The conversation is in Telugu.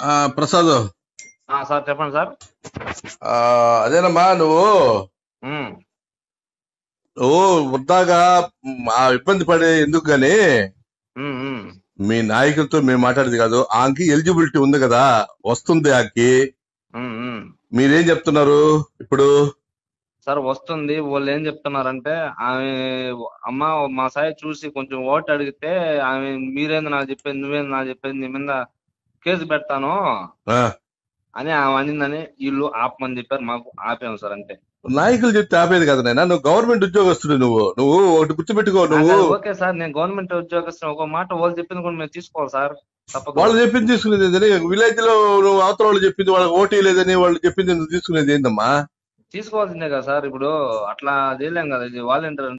ఆ, ప్రసాద్ ఆ, సార్ చెప్పండి సార్ ఆ, అదేనమ్మా నువ్వు ఉమ్, నువ్వు వృద్ధాగా మ్, ఆ ఇబ్బంది పడే ఎందుకు గాని ఉమ్, ఉమ్, మీ నాయకులతో మేము మాట్లాడేది కాదు ఆకి ఎలిజిబిలిటీ ఉంది కదా వస్తుంది ఆకి ఉమ్, ఉమ్. మీరేం చెప్తున్నారు ఇప్పుడు సార్ వస్తుంది వాళ్ళు ఏం చెప్తున్నారంటే ఆమె అమ్మ మా సాయి చూసి కొంచెం ఓటు అడిగితే ఆమె మీరేంది నాకు చెప్పేది నువ్వేంది నాకు చెప్పేది నీ మీద కేసు పెడతాను ఆ, అని ఆమె అనిందని వీళ్ళు ఆపమని చెప్పారు మాకు ఆపాము సార్ అంటే నాయకులు చెప్తే ఆపేది కదా నాయనా నువ్వు గవర్నమెంట్ ఉద్యోగస్తుడు నువ్వు నువ్వు ఒకటి గుర్తుపెట్టుకో నువ్వు అది ఓకే సార్ నేను గవర్నమెంట్ ఉద్యోగస్తులు ఒక మాట వాళ్ళు చెప్పింది కూడా మేము తీసుకోవాలి సార్ తప్పదు వాళ్ళు చెప్పింది తీసుకునేది ఏంటని విలేజ్ లో నువ్వు అవతల వాళ్ళు చెప్పింది వాళ్ళకి ఓటీ లేదని వాళ్ళు చెప్పింది నువ్వు తీసుకునేది ఏందమ్మా తీసుకోవాల్సిందే కదా సార్ ఇప్పుడు అట్లా చేయలేం కదా ఇది వాలంటీర్